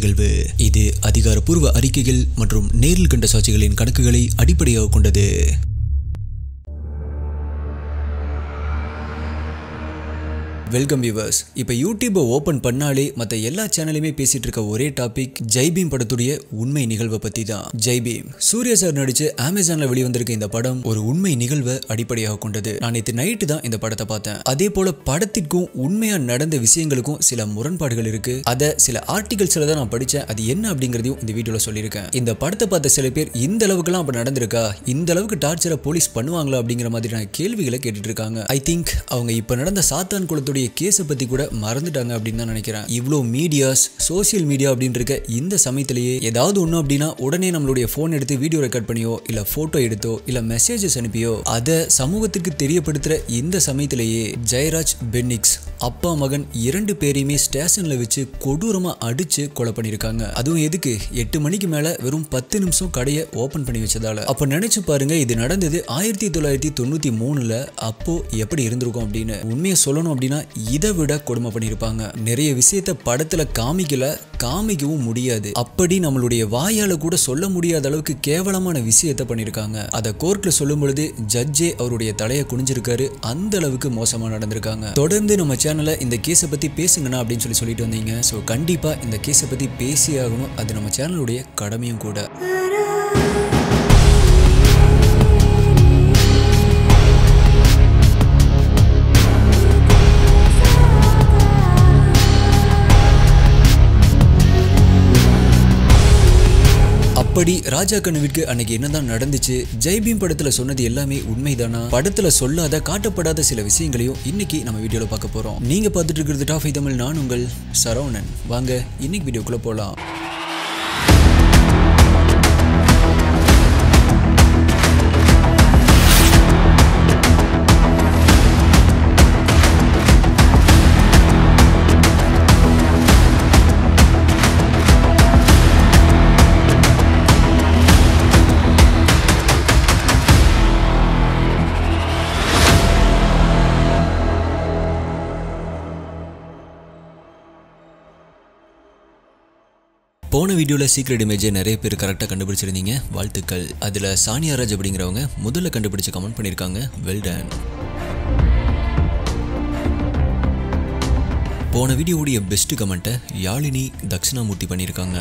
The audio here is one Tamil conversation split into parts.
நிகழ்வு இது அதிகாரப்பூர்வ அறிக்கைகள் மற்றும் நேரில் கண்ட சாட்சிகளின் கணக்குகளை அடிப்படையாக கொண்டது வெல்கம் வியூவர்ஸ் இப்போ யூடியூப்பை ஓப்பன் பண்ணாலே மற்ற எல்லா சேனலையுமே பேசிட்டு இருக்க ஒரே டாபிக் ஜெய்பீம் படத்துடைய உண்மை நிகழ்வை பற்றி தான் ஜெய்பீம் சூர்யா சார் நடிச்சு அமேசானில் வெளிவந்திருக்க இந்த படம் ஒரு உண்மை நிகழ்வை அடிப்படையாக கொண்டது நான் நேற்று நைட்டு தான் இந்த படத்தை பார்த்தேன் அதே போல படத்திற்கும் உண்மையாக நடந்த விஷயங்களுக்கும் சில முரண்பாடுகள் இருக்கு அதை சில ஆர்டிகல்ஸில் தான் நான் படித்தேன் அது என்ன அப்படிங்கிறதையும் இந்த வீடியோவில் சொல்லியிருக்கேன் இந்த படத்தை பார்த்த சில பேர் இந்த அளவுக்குலாம் அப்போ நடந்திருக்கா இந்த அளவுக்கு டார்ச்சரை போலீஸ் பண்ணுவாங்களா அப்படிங்கிற மாதிரியான கேள்விகளை கேட்டுட்டு இருக்காங்க ஐ திங்க் அவங்க இப்போ நடந்த சாத்தான் குளத்துடைய கேஸை பற்றி கூட மறந்துட்டாங்க அப்படின்னு தான் நினைக்கிறேன் இவ்வளோ மீடியாஸ் சோஷியல் மீடியா அப்படின்னு இருக்க இந்த சமயத்திலேயே ஏதாவது ஒன்று அப்படின்னா உடனே நம்மளுடைய ஃபோன் எடுத்து வீடியோ ரெக்கார்ட் பண்ணியோ இல்லை ஃபோட்டோ எடுத்தோ இல்லை மெசேஜஸ் அனுப்பியோ அதை சமூகத்துக்கு தெரியப்படுத்துகிற இந்த சமயத்திலேயே ஜெயராஜ் பென்னிக்ஸ் அப்பா மகன் இரண்டு பேரையுமே ஸ்டேஷன்ல வச்சு கொடூரமா அடிச்சு கொலை பண்ணிருக்காங்க அதுவும் எதுக்கு எட்டு மணிக்கு மேல வெறும் பத்து நிமிஷம் கடையை ஓபன் பண்ணி வச்சதால அப்ப நினைச்சு பாருங்க இது நடந்தது ஆயிரத்தி தொள்ளாயிரத்தி தொண்ணூத்தி மூணுல அப்போ எப்படி இருந்திருக்கும் அப்படின்னு உண்மையை சொல்லணும் அப்படின்னா இதை விட கொடுமை பண்ணியிருப்பாங்க நிறைய விஷயத்த படத்துல காமிக்கல காமிக்கவும் முடியாது அப்படி நம்மளுடைய வாயால கூட சொல்ல முடியாத அளவுக்கு கேவலமான விஷயத்த பண்ணியிருக்காங்க அதை கோர்ட்ல சொல்லும் பொழுது ஜட்ஜே அவருடைய தலையை குனிஞ்சிருக்காரு அந்த அளவுக்கு மோசமா நடந்திருக்காங்க தொடர்ந்து நம்ம சேனல்ல இந்த கேஸை பத்தி பேசுங்கண்ணா அப்படின்னு சொல்லி சொல்லிட்டு வந்தீங்க ஸோ கண்டிப்பா இந்த கேஸை பத்தி பேசி ஆகணும் அது நம்ம சேனலுடைய கடமையும் கூட அப்படி ராஜா கண்ணுவிற்கு அன்னைக்கு என்னதான் நடந்துச்சு ஜெய்பீம் படத்துல சொன்னது எல்லாமே உண்மைதானா படத்துல சொல்லாத காட்டப்படாத சில விஷயங்களையும் இன்னைக்கு நம்ம வீடியோல பார்க்க போறோம் நீங்க பார்த்துட்டு இருக்கிறது டாஃபை தமிழ் நான் உங்கள் சரவணன் வாங்க இன்னைக்கு வீடியோக்குள்ள போலாம் போன வீடியோவில் சீக்ரெட் இமேஜை நிறைய பேர் கரெக்டாக கண்டுபிடிச்சிருந்தீங்க வாழ்த்துக்கள் அதில் சானியா ராஜ் அப்படிங்கிறவங்க முதல்ல கண்டுபிடிச்சு கமெண்ட் பண்ணியிருக்காங்க வெல்டன் போன வீடியோவுடைய பெஸ்ட் கமெண்ட்டை யாழினி தக்ஷணாமூர்த்தி பண்ணியிருக்காங்க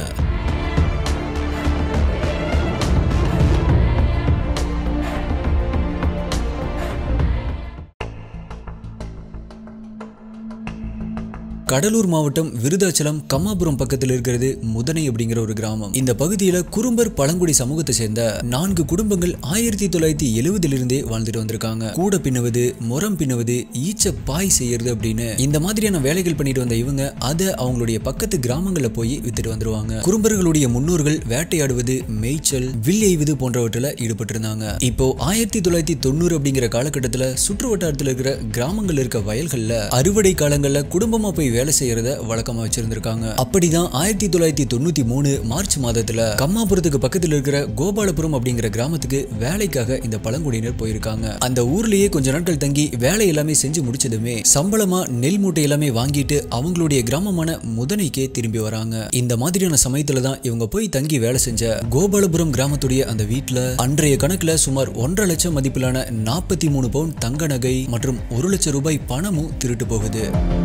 கடலூர் மாவட்டம் விருதாச்சலம் கம்மாபுரம் பக்கத்தில் இருக்கிறது முதனை அப்படிங்கிற ஒரு கிராமம் இந்த பகுதியில குறும்பர் பழங்குடி சமூகத்தை சேர்ந்த நான்கு குடும்பங்கள் ஆயிரத்தி தொள்ளாயிரத்தி எழுவதிலிருந்தே வாழ்ந்துட்டு வந்திருக்காங்க கூட பின்னுவது முறம் பின்னுவது ஈச்ச பாய் செய்யறது அப்படின்னு இந்த மாதிரியான வேலைகள் பண்ணிட்டு வந்த இவங்க அதை அவங்களுடைய பக்கத்து கிராமங்கள்ல போய் வித்துட்டு வந்துருவாங்க குறும்பர்களுடைய முன்னோர்கள் வேட்டையாடுவது மேய்ச்சல் வில் எய்வது போன்றவற்றில் ஈடுபட்டிருந்தாங்க இப்போ ஆயிரத்தி தொள்ளாயிரத்தி தொண்ணூறு அப்படிங்கிற காலகட்டத்தில் சுற்று வட்டாரத்தில் இருக்கிற கிராமங்கள்ல இருக்க வயல்கள்ல அறுவடை காலங்கள்ல குடும்பமா போய் வேலை செய்யறத வழக்கமா வச்சிருந்திருக்காங்க அப்படிதான் ஆயிரத்தி தொள்ளாயிரத்தி தொண்ணூத்தி மூணு மார்ச் மாதத்துல கம்மாபுரத்துக்கு பக்கத்துல இருக்கிற கோபாலபுரம் அப்படிங்கிற கிராமத்துக்கு வேலைக்காக இந்த பழங்குடியினர் போயிருக்காங்க அந்த ஊர்லயே கொஞ்ச நாட்கள் தங்கி வேலை எல்லாமே செஞ்சு முடிச்சதுமே சம்பளமா நெல் மூட்டை எல்லாமே வாங்கிட்டு அவங்களுடைய கிராமமான முதனைக்கே திரும்பி வராங்க இந்த மாதிரியான சமயத்துல தான் இவங்க போய் தங்கி வேலை செஞ்ச கோபாலபுரம் கிராமத்துடைய அந்த வீட்டுல அன்றைய கணக்குல சுமார் ஒன்றரை லட்சம் மதிப்பிலான நாற்பத்தி மூணு பவுன் தங்க நகை மற்றும் ஒரு லட்சம் ரூபாய் பணமும் திருட்டு போகுது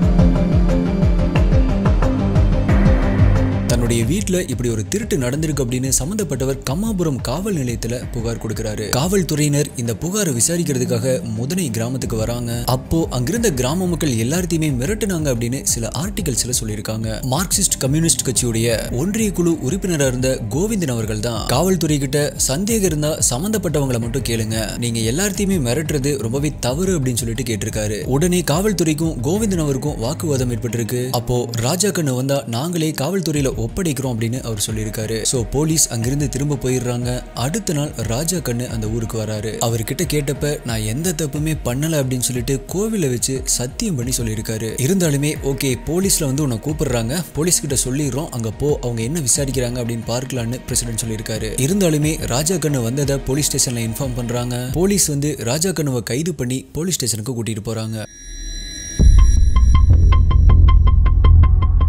தன்னுடைய வீட்டுல இப்படி ஒரு திருட்டு நடந்திருக்கு அப்படின்னு சம்பந்தப்பட்டவர் கம்மாபுரம் காவல் நிலையத்துல புகார் கொடுக்கிறாரு காவல்துறையினர் இந்த புகாரை விசாரிக்கிறதுக்காக முதனை கிராமத்துக்கு வராங்க அப்போ அங்கிருந்த கிராம மக்கள் எல்லாத்தையுமே மிரட்டுனாங்க அப்படின்னு சில ஆர்டிகல்ஸ்ல சொல்லியிருக்காங்க மார்க்சிஸ்ட் கம்யூனிஸ்ட் கட்சியுடைய ஒன்றிய குழு உறுப்பினராக இருந்த கோவிந்தன் அவர்கள் தான் காவல்துறை கிட்ட சந்தேகம் இருந்தா சம்பந்தப்பட்டவங்களை மட்டும் கேளுங்க நீங்க எல்லாத்தையுமே மிரட்டுறது ரொம்பவே தவறு அப்படின்னு சொல்லிட்டு கேட்டிருக்காரு உடனே காவல்துறைக்கும் கோவிந்தன் அவருக்கும் வாக்குவாதம் ஏற்பட்டிருக்கு அப்போ ராஜா கண்ணு வந்தா நாங்களே காவல்துறையில ஒப்படைக்கிறோம் அப்படின்னு அவர் சொல்லியிருக்காரு சோ போலீஸ் அங்கிருந்து திரும்ப போயிடுறாங்க அடுத்த நாள் ராஜா கண்ணு அந்த ஊருக்கு வராரு அவர்கிட்ட கேட்டப்ப நான் எந்த தப்புமே பண்ணல அப்படின்னு சொல்லிட்டு கோவில வச்சு சத்தியம் பண்ணி சொல்லியிருக்காரு இருந்தாலுமே ஓகே போலீஸ்ல வந்து உன்னை கூப்பிடுறாங்க போலீஸ் கிட்ட சொல்லிடுறோம் அங்க போ அவங்க என்ன விசாரிக்கிறாங்க அப்படின்னு பார்க்கலான்னு பிரசிடென்ட் சொல்லியிருக்காரு இருந்தாலுமே ராஜா கண்ணு வந்ததை போலீஸ் ஸ்டேஷன்ல இன்ஃபார்ம் பண்றாங்க போலீஸ் வந்து ராஜா கண்ணுவை கைது பண்ணி போலீஸ் ஸ்டேஷனுக்கு கூட்டிட்டு போறாங்க இங்க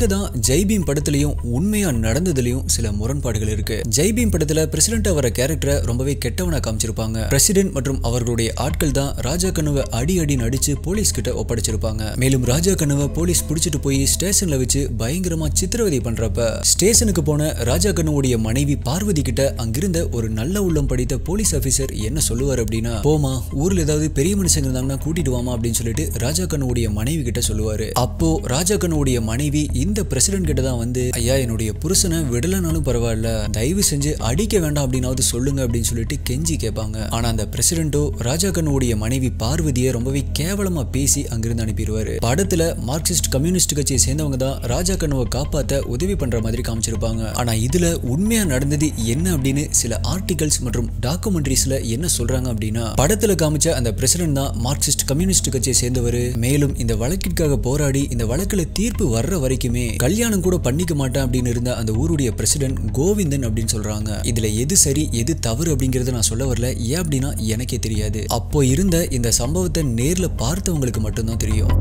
இங்க தான் ஜெய்பீம் படத்துலயும் உண்மையா நடந்ததுலயும் சில முரண்பாடுகள் இருக்கு ஜெய்பீம் படத்துல பிரசிடென்ட் வர கேரக்டரை ரொம்பவே கெட்டவனா காமிச்சிருப்பாங்க பிரசிடென்ட் மற்றும் அவர்களுடைய ஆட்கள் தான் ராஜா கண்ணுவை அடி அடி நடிச்சு போலீஸ் கிட்ட ஒப்படைச்சிருப்பாங்க மேலும் ராஜா கண்ணுவை போலீஸ் பிடிச்சிட்டு போய் ஸ்டேஷன்ல வச்சு பயங்கரமா சித்திரவதை பண்றப்ப ஸ்டேஷனுக்கு போன ராஜா கண்ணுவுடைய மனைவி பார்வதி கிட்ட அங்கிருந்த ஒரு நல்ல உள்ளம் படித்த போலீஸ் ஆபீசர் என்ன சொல்லுவார் அப்படின்னா போமா ஊர்ல ஏதாவது பெரிய மனுஷங்க இருந்தாங்கன்னா கூட்டிட்டு வாமா அப்படின்னு சொல்லிட்டு ராஜா கண்ணுவுடைய மனைவி கிட்ட சொல்லுவாரு அப்போ ராஜா கண்ணுவுடைய மனைவி இந்த பிரசிடென்ட் கிட்ட தான் வந்து ஐயா என்னுடைய புருஷனை விடலனாலும் பரவாயில்ல தயவு செஞ்சு அடிக்க வேண்டாம் அப்படின்னாவது சொல்லுங்க அப்படின்னு சொல்லிட்டு கெஞ்சி கேட்பாங்க ஆனா அந்த பிரசிடென்ட்டோ ராஜா கண்ணுவுடைய மனைவி பார்வதியை ரொம்பவே கேவலமா பேசி அங்கிருந்து அனுப்பிடுவாரு படத்துல மார்க்சிஸ்ட் கம்யூனிஸ்ட் கட்சியை சேர்ந்தவங்க தான் ராஜா கண்ணுவை காப்பாத்த உதவி பண்ற மாதிரி காமிச்சிருப்பாங்க ஆனா இதுல உண்மையா நடந்தது என்ன அப்படின்னு சில ஆர்டிகல்ஸ் மற்றும் டாக்குமெண்ட்ரிஸ்ல என்ன சொல்றாங்க அப்படின்னா படத்துல காமிச்ச அந்த பிரசிடென்ட் தான் மார்க்சிஸ்ட் கம்யூனிஸ்ட் கட்சியை சேர்ந்தவர் மேலும் இந்த வழக்கிற்காக போராடி இந்த வழக்குல தீர்ப்பு வர்ற வரைக்குமே கல்யாணம் கூட பண்ணிக்க மாட்டேன் அப்படின்னு இருந்த அந்த ஊருடைய பிரசிடென்ட் கோவிந்தன் அப்படின்னு சொல்றாங்க இதுல எது சரி எது தவறு அப்படிங்கறத நான் சொல்ல வரல ஏன் அப்படின்னா எனக்கே தெரியாது அப்போ இருந்த இந்த சம்பவத்தை நேர்ல பார்த்தவங்களுக்கு மட்டும்தான் தெரியும்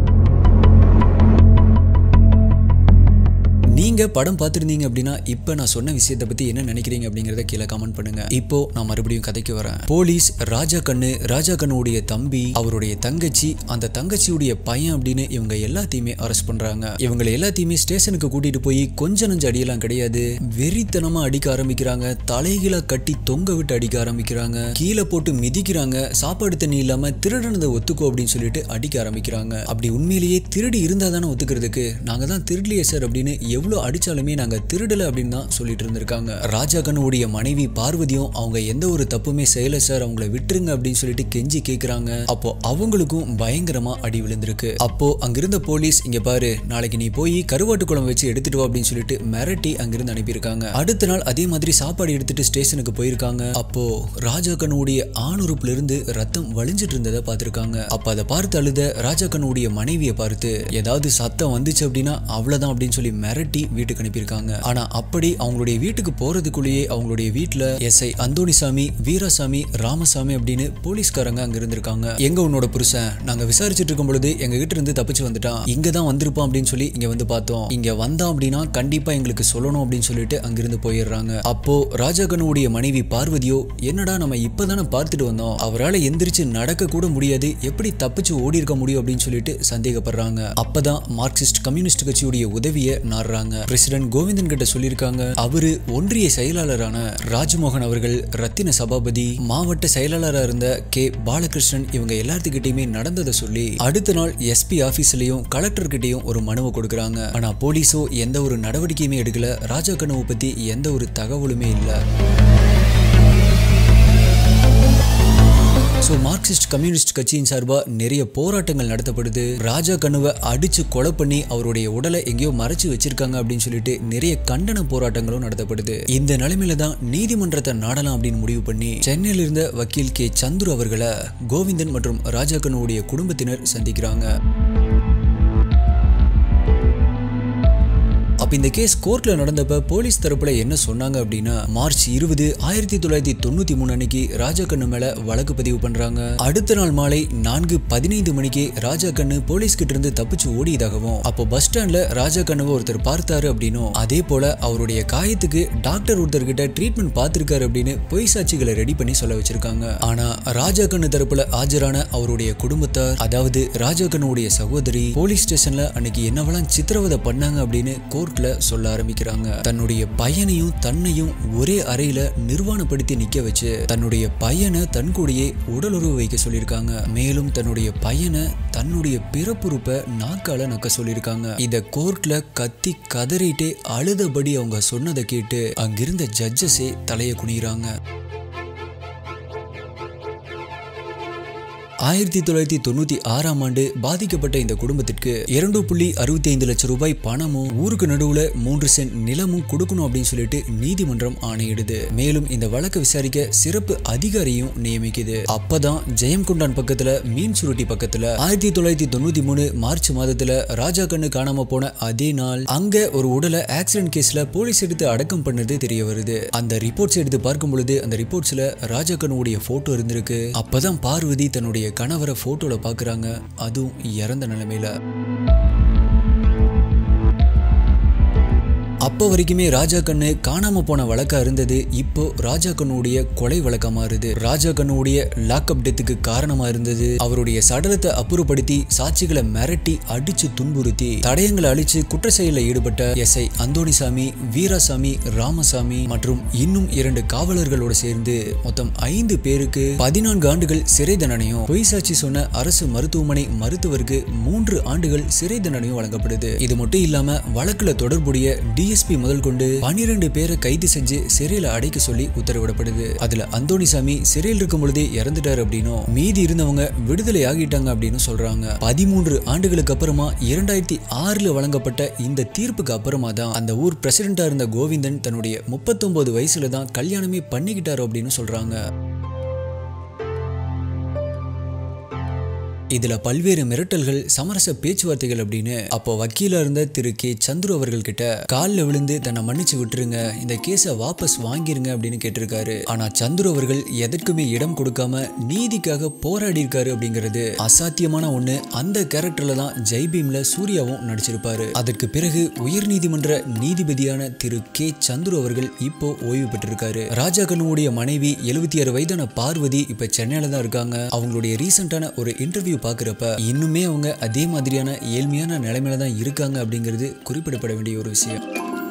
நீங்க படம் பார்த்துருந்தீங்க அப்படின்னா இப்போ நான் சொன்ன விஷயத்தை பத்தி என்ன நினைக்கிறீங்க அப்படிங்கறத கீழே கமெண்ட் பண்ணுங்க இப்போ நான் மறுபடியும் கதைக்கு வரேன் போலீஸ் ராஜா கண்ணு ராஜா கண்ணுடைய தம்பி அவருடைய தங்கச்சி அந்த தங்கச்சியுடைய பையன் அப்படின்னு இவங்க எல்லாத்தையுமே அரெஸ்ட் பண்றாங்க இவங்களை எல்லாத்தையுமே ஸ்டேஷனுக்கு கூட்டிட்டு போய் கொஞ்ச நஞ்சு அடியெல்லாம் கிடையாது வெறித்தனமா அடிக்க ஆரம்பிக்கிறாங்க தலைகீழா கட்டி தொங்க விட்டு அடிக்க ஆரம்பிக்கிறாங்க கீழே போட்டு மிதிக்கிறாங்க சாப்பாடு தண்ணி இல்லாம திருடனதை ஒத்துக்கோ அப்படின்னு சொல்லிட்டு அடிக்க ஆரம்பிக்கிறாங்க அப்படி உண்மையிலேயே திருடி இருந்தா தானே ஒத்துக்கிறதுக்கு நாங்க தான் திருடலையே சார் அப்படின்னு எவ்வளவு அடிச்சாலுமே நாங்க திருடல அப்படின்னு தான் சொல்லிட்டு இருந்திருக்காங்க ராஜா கண்ணுடைய மனைவி பார்வதியும் அவங்க எந்த ஒரு தப்புமே செய்யல சார் அவங்கள விட்டுருங்க அப்படின்னு சொல்லிட்டு கெஞ்சி கேக்குறாங்க அப்போ அவங்களுக்கும் பயங்கரமா அடி விழுந்திருக்கு அப்போ அங்கிருந்த போலீஸ் இங்க பாரு நாளைக்கு நீ போய் கருவாட்டு குழம்பு வச்சு எடுத்துட்டு வா அப்படின்னு சொல்லிட்டு மிரட்டி அங்கிருந்து அனுப்பியிருக்காங்க அடுத்த நாள் அதே மாதிரி சாப்பாடு எடுத்துட்டு ஸ்டேஷனுக்கு போயிருக்காங்க அப்போ ராஜா கண்ணுடைய ஆணுறுப்புல இருந்து ரத்தம் வழிஞ்சிட்டு இருந்ததை பார்த்திருக்காங்க அப்ப அதை பார்த்து அழுத ராஜா கண்ணுடைய மனைவியை பார்த்து ஏதாவது சத்தம் வந்துச்சு அப்படின்னா அவ்வளவுதான் அப்படின்னு சொல்லி மிரட்டி வீட்டுக்கு அனுப்பியிருக்காங்க ஆனா அப்படி அவங்களுடைய வீட்டுக்கு போறதுக்குள்ளேயே அவங்களுடைய வீட்டுல எஸ்ஐ அந்தோணிசாமி வீராசாமி ராமசாமி அப்படின்னு போலீஸ்காரங்க அங்க இருந்திருக்காங்க எங்க உன்னோட புருஷன் நாங்க விசாரிச்சுட்டு இருக்கும் பொழுது எங்க கிட்ட இருந்து தப்பிச்சு வந்துட்டான் இங்க தான் வந்திருப்பான் அப்படின்னு சொல்லி இங்க வந்து பார்த்தோம் இங்க வந்தான் அப்படின்னா கண்டிப்பா எங்களுக்கு சொல்லணும் அப்படின்னு சொல்லிட்டு அங்கிருந்து போயிடுறாங்க அப்போ ராஜாகனுடைய மனைவி பார்வதியோ என்னடா நம்ம இப்பதானே பார்த்துட்டு வந்தோம் அவரால் எந்திரிச்சு நடக்க கூட முடியாது எப்படி தப்பிச்சு ஓடி இருக்க முடியும் அப்படின்னு சொல்லிட்டு சந்தேகப்படுறாங்க அப்பதான் மார்க்சிஸ்ட் கம்யூனிஸ்ட் கட்சியுடைய உதவியை நாடுறாங்க பிரசிடென்ட் கோவிந்தன் கிட்ட சொல்லியிருக்காங்க அவரு ஒன்றிய செயலாளரான ராஜ்மோகன் அவர்கள் ரத்தின சபாபதி மாவட்ட செயலாளராக இருந்த கே பாலகிருஷ்ணன் இவங்க எல்லாத்துக்கிட்டையுமே நடந்ததை சொல்லி அடுத்த நாள் எஸ்பி ஆபீஸ்லயும் கலெக்டர் கிட்டயும் ஒரு மனுவை கொடுக்குறாங்க ஆனா போலீஸோ எந்த ஒரு நடவடிக்கையுமே எடுக்கல ராஜா கனவு பத்தி எந்த ஒரு தகவலுமே இல்லை ஸோ மார்க்சிஸ்ட் கம்யூனிஸ்ட் கட்சியின் சார்பாக நிறைய போராட்டங்கள் நடத்தப்படுது ராஜா கண்ணுவை அடிச்சு கொலை பண்ணி அவருடைய உடலை எங்கேயோ மறைச்சு வச்சிருக்காங்க அப்படின்னு சொல்லிட்டு நிறைய கண்டன போராட்டங்களும் நடத்தப்படுது இந்த நிலைமையில தான் நீதிமன்றத்தை நாடலாம் அப்படின்னு முடிவு பண்ணி சென்னையில் இருந்த வக்கீல் கே சந்துரு அவர்களை கோவிந்தன் மற்றும் ராஜா கண்ணுடைய குடும்பத்தினர் சந்திக்கிறாங்க அப்ப இந்த கேஸ் கோர்ட்ல நடந்தப்ப போலீஸ் தரப்புல என்ன சொன்னாங்க அப்படின்னா மார்ச் இருபது ஆயிரத்தி தொள்ளாயிரத்தி தொண்ணூத்தி மூணு அன்னைக்கு ராஜா கண்ணு மேல வழக்கு பதிவு பண்றாங்க அடுத்த நாள் மாலை நான்கு பதினைந்து மணிக்கு ராஜா கண்ணு போலீஸ் கிட்ட இருந்து தப்பிச்சு ஓடியதாகவும் அப்போ பஸ் ஸ்டாண்ட்ல ராஜா கண்ணுவை ஒருத்தர் பார்த்தாரு அப்படின்னும் அதே போல அவருடைய காயத்துக்கு டாக்டர் ஒருத்தர் கிட்ட ட்ரீட்மெண்ட் பார்த்திருக்காரு அப்படின்னு பொய் சாட்சிகளை ரெடி பண்ணி சொல்ல வச்சிருக்காங்க ஆனா ராஜா கண்ணு தரப்புல ஆஜரான அவருடைய குடும்பத்தார் அதாவது ராஜா கண்ணுடைய சகோதரி போலீஸ் ஸ்டேஷன்ல அன்னைக்கு என்னவெல்லாம் சித்திரவதை பண்ணாங்க அப்படின்னு கோர்ட்ல சொல்ல ஆரம்பிக்கிறாங்க தன்னுடைய பையனையும் தன்னையும் ஒரே அறையில நிர்வாணப்படுத்தி நிக்க வச்சு தன்னுடைய பையனை தன் கூடயே உடலுறவு வைக்க சொல்லியிருக்காங்க மேலும் தன்னுடைய பையனை தன்னுடைய பிறப்புறுப்பை நாக்கால நக்க சொல்லியிருக்காங்க இத கோர்ட்ல கத்தி கதறிட்டே அழுதபடி அவங்க சொன்னதை கேட்டு அங்கிருந்த ஜட்ஜஸே தலையை குனிகிறாங்க ஆயிரத்தி தொள்ளாயிரத்தி தொண்ணூத்தி ஆறாம் ஆண்டு பாதிக்கப்பட்ட இந்த குடும்பத்திற்கு இரண்டு புள்ளி அறுபத்தி ஐந்து லட்சம் ரூபாய் பணமும் ஊருக்கு நடுவுல மூன்று சென்ட் நிலமும் கொடுக்கணும் அப்படின்னு சொல்லிட்டு நீதிமன்றம் ஆணையிடுது மேலும் இந்த வழக்கை விசாரிக்க சிறப்பு அதிகாரியும் நியமிக்குது அப்பதான் ஜெயம்கொண்டான் பக்கத்துல மீன் சுருட்டி பக்கத்துல ஆயிரத்தி தொள்ளாயிரத்தி தொண்ணூத்தி மூணு மார்ச் மாதத்துல ராஜா கண்ணு காணாம போன அதே நாள் அங்க ஒரு உடலை ஆக்சிடென்ட் கேஸ்ல போலீஸ் எடுத்து அடக்கம் பண்ணது தெரிய வருது அந்த ரிப்போர்ட்ஸ் எடுத்து பார்க்கும் பொழுது அந்த ரிப்போர்ட்ஸ்ல ராஜா கண்ணுடைய போட்டோ இருந்திருக்கு அப்பதான் பார்வதி தன்னுடைய கணவரை போட்டோல பாக்குறாங்க அதுவும் இறந்த நிலைமையில இப்போ வரைக்குமே ராஜா கண்ணு காணாம போன வழக்கா இருந்தது இப்போ ராஜா கண்ணுடைய கொலை வழக்கா மாறுது ராஜா கண்ணுடைய லாக்அப் டெத்துக்கு காரணமா இருந்தது அவருடைய சடலத்தை அப்புறப்படுத்தி சாட்சிகளை மிரட்டி அடிச்சு துன்புறுத்தி தடயங்களை அழிச்சு குற்ற செயலில் ஈடுபட்ட எஸ் ஐ அந்தோணிசாமி வீராசாமி ராமசாமி மற்றும் இன்னும் இரண்டு காவலர்களோட சேர்ந்து மொத்தம் ஐந்து பேருக்கு பதினான்கு ஆண்டுகள் சிறை தண்டனையும் பொய் சாட்சி சொன்ன அரசு மருத்துவமனை மருத்துவருக்கு மூன்று ஆண்டுகள் சிறை தண்டனையும் வழங்கப்படுது இது மட்டும் இல்லாம வழக்குல தொடர்புடைய டிஎஸ்பி முதல் கொண்டு பனிரெண்டு பேரை கைது செஞ்சு சிறையில அடைக்க சொல்லி உத்தரவிடப்படுது அதுல அந்தோணிசாமி சிறையில் இருக்கும் பொழுதே இறந்துட்டாரு அப்படின்னும் மீதி இருந்தவங்க விடுதலை ஆகிட்டாங்க அப்படின்னு சொல்றாங்க பதிமூன்று ஆண்டுகளுக்கு அப்புறமா இரண்டாயிரத்தி ஆறுல வழங்கப்பட்ட இந்த தீர்ப்புக்கு அப்புறமா தான் அந்த ஊர் பிரசிடண்டா இருந்த கோவிந்தன் தன்னுடைய முப்பத்தொன்பது வயசுல தான் கல்யாணமே பண்ணிக்கிட்டாரு அப்படின்னு சொல்றாங்க இதுல பல்வேறு மிரட்டல்கள் சமரச பேச்சுவார்த்தைகள் அப்படின்னு அப்போ வக்கீலா இருந்த திரு கே சந்துரு அவர்கள் கிட்ட காலில் விழுந்து தன்னை மன்னிச்சு விட்டுருங்க இந்த கேஸை வாபஸ் வாங்கிருங்க அப்படின்னு கேட்டிருக்காரு ஆனா சந்துரு அவர்கள் எதற்குமே இடம் கொடுக்காம நீதிக்காக போராடி இருக்காரு அப்படிங்கிறது அசாத்தியமான ஒண்ணு அந்த கேரக்டர்ல தான் ஜெய்பீம்ல சூர்யாவும் நடிச்சிருப்பாரு அதற்கு பிறகு உயர்நீதிமன்ற நீதிபதியான திரு கே சந்துரு அவர்கள் இப்போ ஓய்வு பெற்றிருக்காரு ராஜா கண்ணுடைய மனைவி எழுபத்தி ஆறு வயதான பார்வதி இப்ப சென்னையில தான் இருக்காங்க அவங்களுடைய ரீசெண்டான ஒரு இன்டர்வியூ பார்க்குறப்ப இன்னுமே அவங்க அதே மாதிரியான ஏழ்மையான நிலைமையில தான் இருக்காங்க அப்படிங்கிறது குறிப்பிடப்பட வேண்டிய ஒரு விஷயம்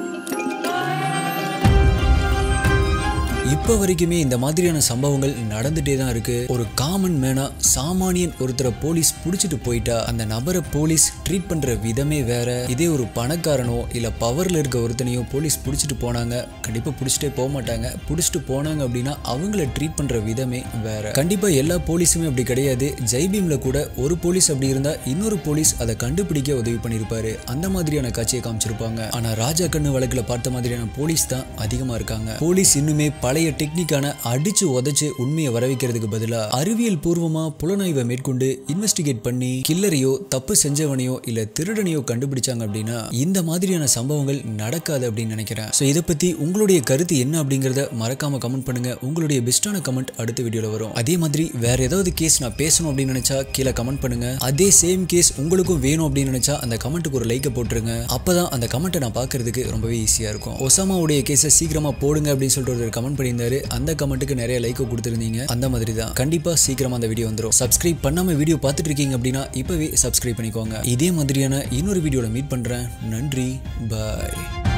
இப்போ வரைக்குமே இந்த மாதிரியான சம்பவங்கள் நடந்துட்டே தான் இருக்கு ஒரு காமன் மேனா சாமானியன் ஒருத்தரை போலீஸ் பிடிச்சிட்டு போயிட்டா அந்த நபரை போலீஸ் ட்ரீட் பண்ற விதமே வேற இதே ஒரு பணக்காரனோ இல்ல பவர்ல இருக்க ஒருத்தனையோ போலீஸ் பிடிச்சிட்டு போனாங்க கண்டிப்பா பிடிச்சிட்டே போக மாட்டாங்க பிடிச்சிட்டு போனாங்க அப்படின்னா அவங்கள ட்ரீட் பண்ற விதமே வேற கண்டிப்பா எல்லா போலீஸுமே அப்படி கிடையாது ஜெய்பீம்ல கூட ஒரு போலீஸ் அப்படி இருந்தா இன்னொரு போலீஸ் அதை கண்டுபிடிக்க உதவி பண்ணியிருப்பாரு அந்த மாதிரியான காட்சியை காமிச்சிருப்பாங்க ஆனா ராஜா கண்ணு வழக்குல பார்த்த மாதிரியான போலீஸ் தான் அதிகமா இருக்காங்க போலீஸ் இன்னுமே பழைய டெக்னிக்கான அடிச்சு உதைச்சு உண்மையை வர வைக்கிறதுக்கு பதிலா அறிவியல் பூர்வமா புலனாய்வை மேற்கொண்டு இன்வெஸ்டிகேட் பண்ணி கில்லரையோ தப்பு செஞ்சவனையோ இல்ல திருடனையோ கண்டுபிடிச்சாங்க அப்படின்னா இந்த மாதிரியான சம்பவங்கள் நடக்காது அப்படின்னு நினைக்கிறேன் ஸோ இதை பத்தி உங்களுடைய கருத்து என்ன அப்படிங்கறத மறக்காம கமெண்ட் பண்ணுங்க உங்களுடைய பெஸ்டான கமெண்ட் அடுத்த வீடியோல வரும் அதே மாதிரி வேற ஏதாவது கேஸ் நான் பேசணும் அப்படின்னு நினைச்சா கீழே கமெண்ட் பண்ணுங்க அதே சேம் கேஸ் உங்களுக்கும் வேணும் அப்படின்னு நினைச்சா அந்த கமெண்ட்டுக்கு ஒரு லைக்கை போட்டுருங்க அப்பதான் அந்த கமெண்ட்டை நான் பார்க்கிறதுக்கு ரொம்பவே ஈஸியா இருக்கும் ஒசாமாவுடைய கேஸை சீக்கிரமா போடுங்க அப்படின்னு சொல்லிட்டு ஒரு கமெண்ட் பண்ணியிருந்தாரு அந்த கமெண்ட்டுக்கு நிறைய லைக் கொடுத்துருந்தீங்க அந்த மாதிரி தான் கண்டிப்பா சீக்கிரமா அந்த வீடியோ வந்துடும் சப்ஸ்கிரைப் பண்ணாம வீடியோ பார்த்துட்டு இருக்கீங்க அப்படின்னா இப்பவே சப்ஸ்கிரைப் பண்ணிக்கோங்க இதே மாதிரியான இன்னொரு வீடியோல மீட் பண்றேன் நன்றி பாய்